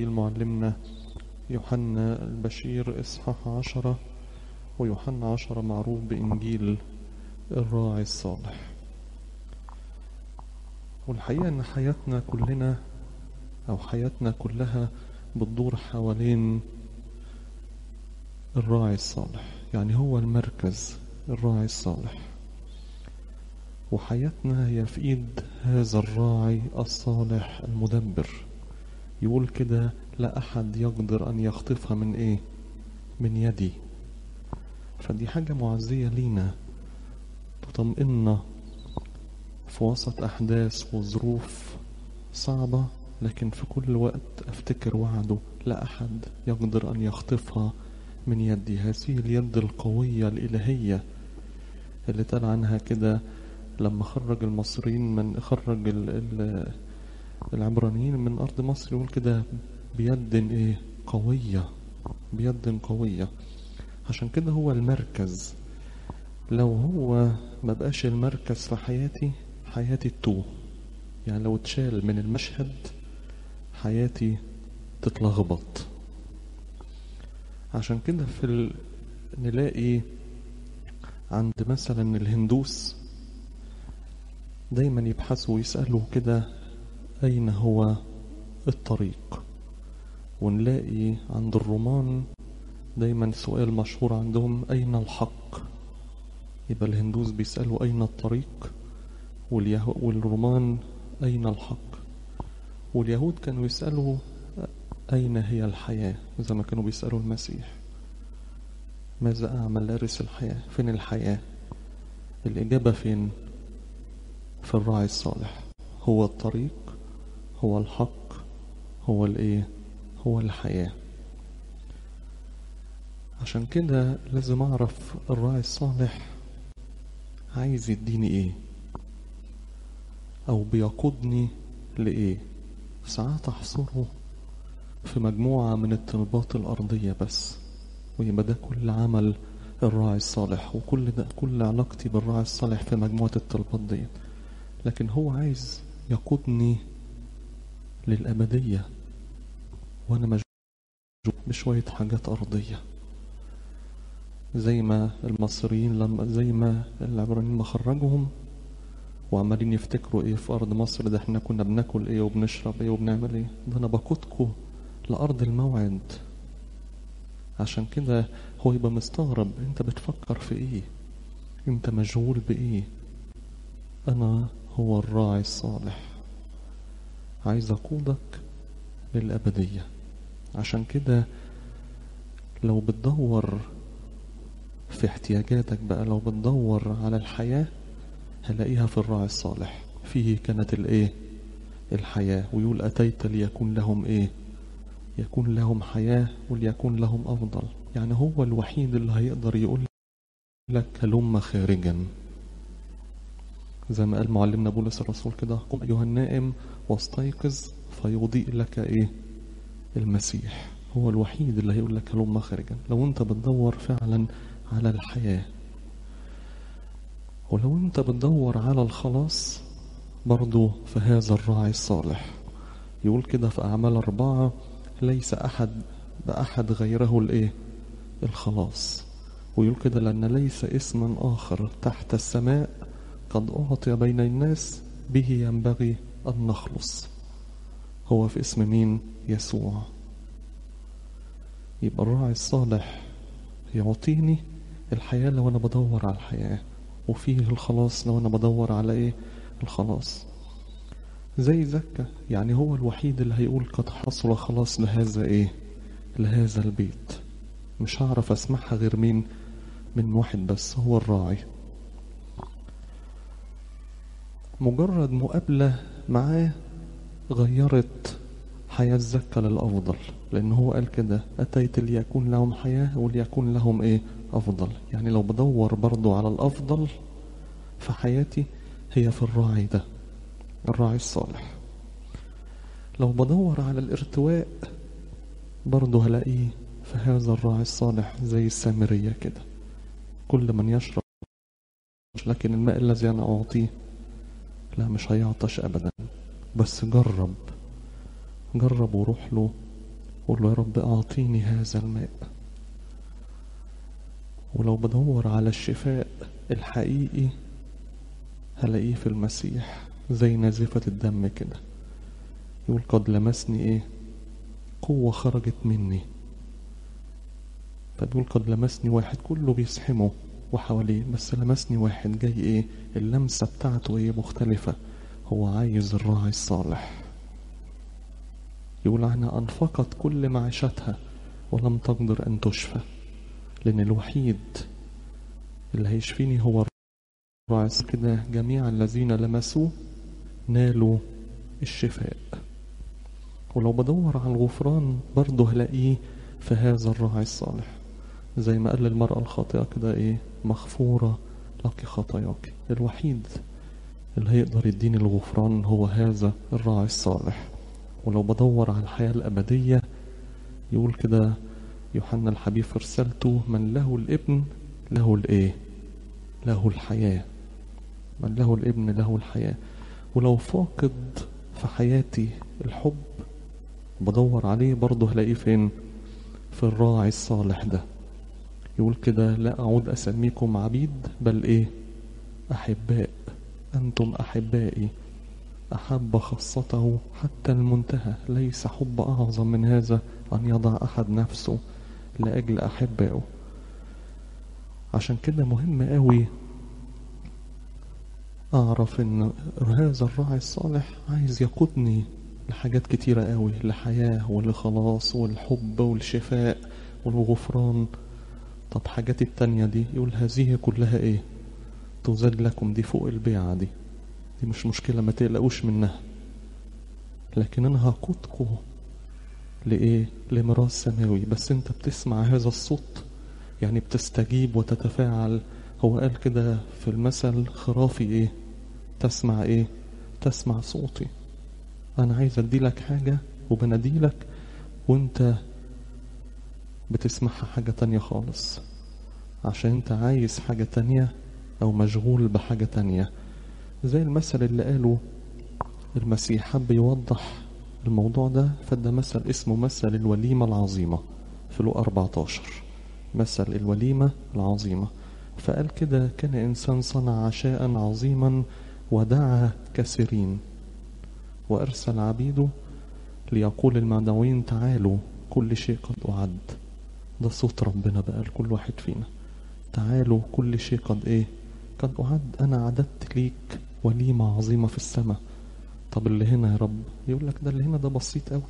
إنجيل معلمنا يوحنا البشير إصحاح عشرة ويوحنا عشرة معروف بإنجيل الراعي الصالح والحقيقة إن حياتنا كلنا أو حياتنا كلها بتدور حوالين الراعي الصالح يعني هو المركز الراعي الصالح وحياتنا هي في ايد هذا الراعي الصالح المدبر يقول كده لا احد يقدر ان يخطفها من ايه من يدي فدي حاجة معزية لينا تطمئننا في وسط احداث وظروف صعبة لكن في كل وقت افتكر وعده لا احد يقدر ان يخطفها من يدي هذه اليد القوية الالهية اللي قال عنها كده لما خرج المصريين من خرج ال ال العبرانيين من أرض مصر يقول كده بيد إيه قوية بيد قوية عشان كده هو المركز لو هو ما بقاش المركز في حياتي حياتي تتوه يعني لو اتشال من المشهد حياتي تتلخبط عشان كده في ال... نلاقي عند مثلا الهندوس دايما يبحثوا ويسألوا كده أين هو الطريق ونلاقي عند الرومان دايما سؤال مشهور عندهم أين الحق يبقى الهندوس بيسألوا أين الطريق واليهو والرومان أين الحق واليهود كانوا يسألوا أين هي الحياة زي ما كانوا بيسألوا المسيح ماذا أعمل لأرث الحياة فين الحياة الإجابة فين في الراعي الصالح هو الطريق هو الحق هو الايه هو الحياة عشان كده لازم اعرف الراعي الصالح عايز يديني ايه او بيقودني لايه ساعات احصره في مجموعة من الطلبات الارضية بس ويبقى ده كل عمل الراعي الصالح وكل ده كل علاقتي بالراعي الصالح في مجموعة الطلبات ديت لكن هو عايز يقودني للأبدية وأنا مشغول بشوية حاجات أرضية زي ما المصريين لما زي ما العبرانيين ما خرجهم وعمالين يفتكروا ايه في أرض مصر ده احنا كنا بناكل ايه وبنشرب ايه وبنعمل ايه ده أنا بقودكم لأرض الموعد عشان كده هو يبقى مستغرب انت بتفكر في ايه انت مشغول بايه أنا هو الراعي الصالح عايز أقودك للأبدية عشان كده لو بتدور في احتياجاتك بقى لو بتدور على الحياة هلاقيها في الراعي الصالح فيه كانت الايه الحياة ويقول أتيت ليكون لهم ايه يكون لهم حياة وليكون لهم أفضل يعني هو الوحيد اللي هيقدر يقول لك هلم خارجا زي ما قال معلمنا بولس الرسول كده قم أيها النائم واستيقظ فيضيء لك إيه المسيح هو الوحيد اللي هيقول لك هلم خارجا لو أنت بتدور فعلا على الحياة ولو أنت بتدور على الخلاص برضو فهذا الراعي الصالح يقول كده في أعمال أربعة ليس أحد بأحد غيره الإيه الخلاص ويقول كده لأن ليس اسما آخر تحت السماء قد أعطي بين الناس به ينبغي أن نخلص هو في اسم مين يسوع يبقى الراعي الصالح يعطيني الحياة لو أنا بدور على الحياة وفيه الخلاص لو أنا بدور على إيه الخلاص زي زكا يعني هو الوحيد اللي هيقول قد حصل خلاص لهذا إيه لهذا البيت مش هعرف أسمعها غير مين من واحد بس هو الراعي مجرد مقابلة معاه غيرت حياة زكا للأفضل لأن هو قال كده أتيت ليكون لهم حياة وليكون لهم إيه أفضل يعني لو بدور برضو على الأفضل في حياتي هي في الراعي ده الراعي الصالح لو بدور على الارتواء برضو هلاقيه في هذا الراعي الصالح زي السامرية كده كل من يشرب لكن الماء الذي أنا أعطيه لا مش هيعطش أبدا بس جرب جرب وروح له قول له يا رب اعطيني هذا الماء ولو بدور على الشفاء الحقيقي هلاقيه في المسيح زي نازفة الدم كده يقول قد لمسني ايه قوة خرجت مني فبيقول قد لمسني واحد كله بيسحمه وحواليه بس لمسني واحد جاي ايه اللمسة بتاعته ايه مختلفة هو عايز الراعي الصالح يقول عنها أنفقت كل معيشتها ولم تقدر أن تشفى لأن الوحيد اللي هيشفيني هو الراعي كده جميع الذين لمسوه نالوا الشفاء ولو بدور على الغفران برضه هلاقيه في هذا الراعي الصالح زي ما قال المرأة الخاطئة كده ايه مغفورة لك خطاياك الوحيد اللي هيقدر يديني الغفران هو هذا الراعي الصالح ولو بدور على الحياة الأبدية يقول كده يوحنا الحبيب في رسالته من له الابن له الايه له الحياة من له الابن له الحياة ولو فاقد في حياتي الحب بدور عليه برضه هلاقيه فين في الراعي الصالح ده يقول كده لا أعود أسميكم عبيد بل إيه أحباء أنتم أحبائي أحب خاصته حتى المنتهى ليس حب أعظم من هذا أن يضع أحد نفسه لأجل أحبائه عشان كده مهم قوي أعرف إن هذا الراعي الصالح عايز يقودني لحاجات كتيرة قوي لحياة ولخلاص والحب والشفاء والغفران طب حاجات التانية دي يقول هذه كلها ايه تزاد لكم دي فوق البيعة دي دي مش مشكلة ما تقلقوش منها لكن انا هقودكم لايه لميراث سماوي بس انت بتسمع هذا الصوت يعني بتستجيب وتتفاعل هو قال كده في المثل خرافي ايه تسمع ايه تسمع صوتي انا عايز اديلك حاجة وبناديلك وانت بتسمعها حاجة تانية خالص عشان انت عايز حاجة تانية او مشغول بحاجة تانية زي المثل اللي قاله المسيح حب يوضح الموضوع ده فده مثل اسمه مثل الوليمة العظيمة في لو 14 مثل الوليمة العظيمة فقال كده كان إنسان صنع عشاء عظيما ودعا كثيرين وأرسل عبيده ليقول المدعوين تعالوا كل شيء قد أعد ده صوت ربنا بقى لكل واحد فينا تعالوا كل شيء قد ايه قد أعد أنا عددت ليك وليمة عظيمة في السماء طب اللي هنا يا رب يقول لك ده اللي هنا ده بسيط قوي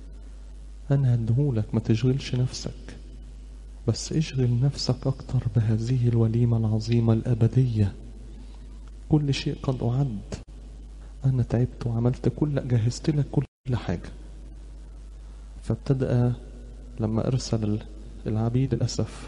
أنا هديهولك ما تشغلش نفسك بس اشغل نفسك أكتر بهذه الوليمة العظيمة الأبدية كل شيء قد أعد أنا تعبت وعملت كل جهزت لك كل حاجة فابتدأ لما أرسل العبيد للأسف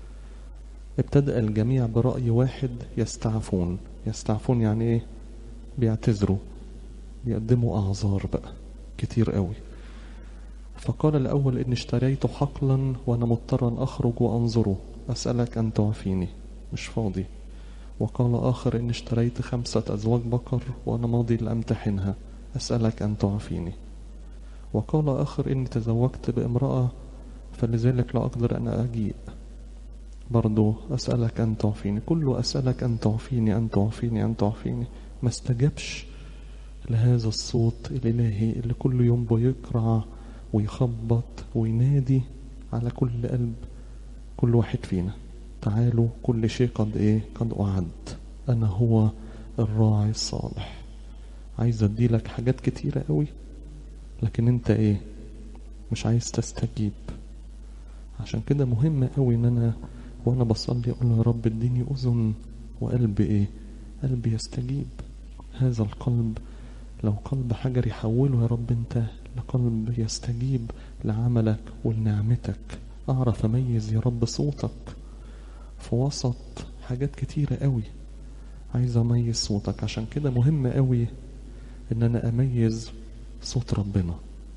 ابتدأ الجميع برأي واحد يستعفون يستعفون يعني ايه بيعتذروا بيقدموا أعذار بقى كتير قوي فقال الأول إن اشتريت حقلا وأنا مضطرا أخرج وأنظره أسألك أن تعفيني مش فاضي وقال آخر إن اشتريت خمسة أزواج بقر وأنا ماضي لأمتحنها أسألك أن تعفيني وقال آخر إني تزوجت بامرأة فلذلك لا أقدر أن أجيء برضو أسألك أن تعفيني كله أسألك أن تعفيني أن تعفيني أن تعفيني ما استجابش لهذا الصوت الإلهي اللي كل يوم بيقرع ويخبط وينادي على كل قلب كل واحد فينا تعالوا كل شيء قد ايه قد أعد أنا هو الراعي الصالح عايز أديلك حاجات كتيرة قوي لكن انت ايه مش عايز تستجيب عشان كده مهم قوي ان انا وانا بصلي اقول يا رب اديني اذن وقلب ايه قلبي يستجيب هذا القلب لو قلب حجري حوله يا رب انت لقلب يستجيب لعملك ولنعمتك اعرف اميز يا رب صوتك في وسط حاجات كتيرة قوي عايز اميز صوتك عشان كده مهم قوي ان انا اميز صوت ربنا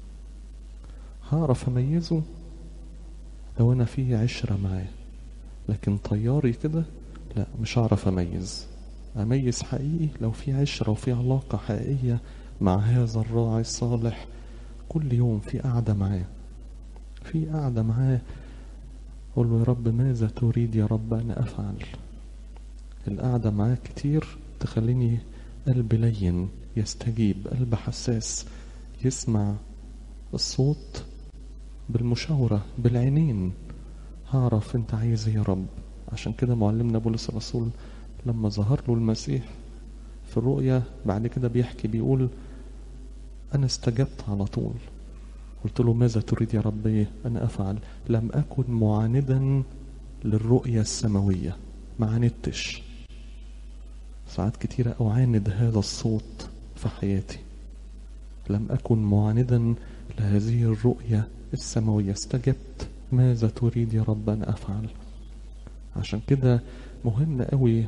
هعرف اميزه لو انا في عشرة معاه لكن طياري كده لا مش هعرف اميز اميز حقيقي لو في عشرة وفي علاقة حقيقية مع هذا الراعي الصالح كل يوم في قعدة معاه في قاعدة معاه قول له يا رب ماذا تريد يا رب أن أفعل القعدة معاه كتير تخليني قلبي لين يستجيب قلب حساس يسمع الصوت بالمشاورة بالعينين هعرف انت عايز ايه يا رب عشان كده معلمنا بولس الرسول لما ظهر له المسيح في الرؤيا بعد كده بيحكي بيقول انا استجبت على طول قلت له ماذا تريد يا رب ايه انا افعل لم اكن معاندا للرؤية السماوية ما عاندتش ساعات كتيرة أعاند هذا الصوت في حياتي لم أكن معاندا لهذه الرؤية السماوية استجبت ماذا تريد يا رب أن أفعل عشان كده مهم قوي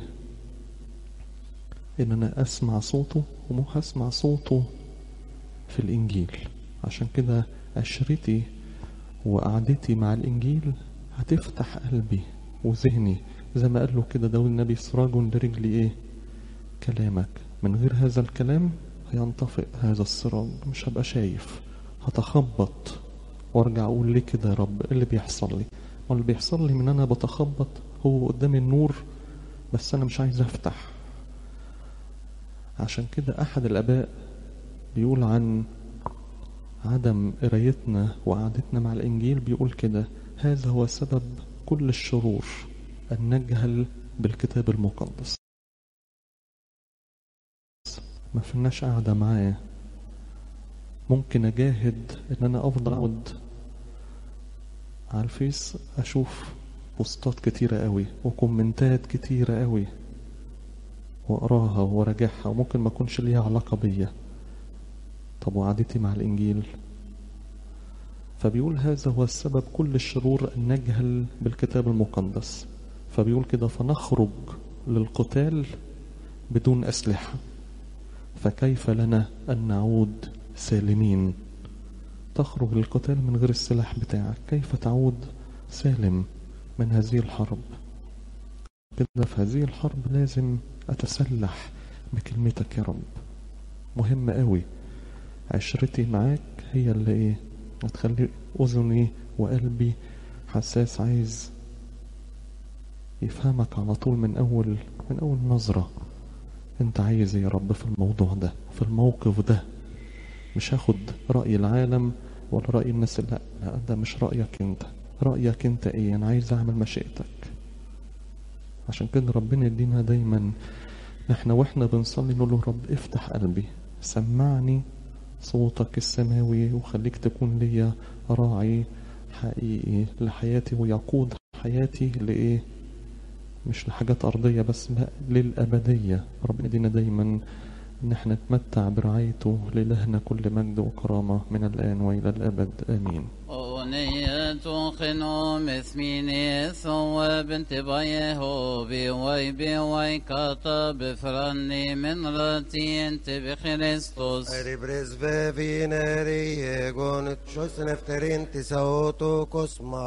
إن أنا أسمع صوته ومو أسمع صوته في الإنجيل عشان كده عشرتي وقعدتي مع الإنجيل هتفتح قلبي وذهني زي ما قال له كده داود النبي سراج لرجلي إيه كلامك من غير هذا الكلام هينطفئ هذا السراج مش هبقى شايف هتخبط وارجع اقول ليه كده يا رب ايه اللي بيحصل لي واللي بيحصل لي من انا بتخبط هو قدامي النور بس انا مش عايز افتح عشان كده احد الاباء بيقول عن عدم قرايتنا وقعدتنا مع الانجيل بيقول كده هذا هو سبب كل الشرور ان نجهل بالكتاب المقدس ما فيناش قاعدة معاه ممكن أجاهد إن أنا أفضل أقعد على الفيس أشوف بوستات كتيرة قوي وكومنتات كتيرة قوي وأقراها وراجعها وممكن ما أكونش ليها علاقة بيا طب وقعدتي مع الإنجيل فبيقول هذا هو السبب كل الشرور أن نجهل بالكتاب المقدس فبيقول كده فنخرج للقتال بدون أسلحة فكيف لنا أن نعود سالمين تخرج للقتال من غير السلاح بتاعك كيف تعود سالم من هذه الحرب كده في هذه الحرب لازم أتسلح بكلمتك يا رب مهم قوي عشرتي معاك هي اللي ايه هتخلي أذني وقلبي حساس عايز يفهمك على طول من أول من أول نظرة انت عايز ايه يا رب في الموضوع ده في الموقف ده مش هاخد رأي العالم ولا رأي الناس لا لا ده مش رأيك انت رأيك انت ايه انا عايز اعمل مشيئتك عشان كده ربنا يدينا دايما احنا واحنا بنصلي نقول له رب افتح قلبي سمعني صوتك السماوي وخليك تكون ليا راعي حقيقي لحياتي ويقود حياتي لإيه مش لحاجات أرضية بس بقى للأبدية ربنا يدينا دايما إن احنا نتمتع برعايته لإلهنا كل مجد وكرامة من الآن وإلى الأبد آمين أغنية خنو مثميني ثو بنت بايه بي وي بي وي كاتب فرني من رتي انت بخريستوس Ribres ve vineri egon, šos nefterin ti sa oto kosma.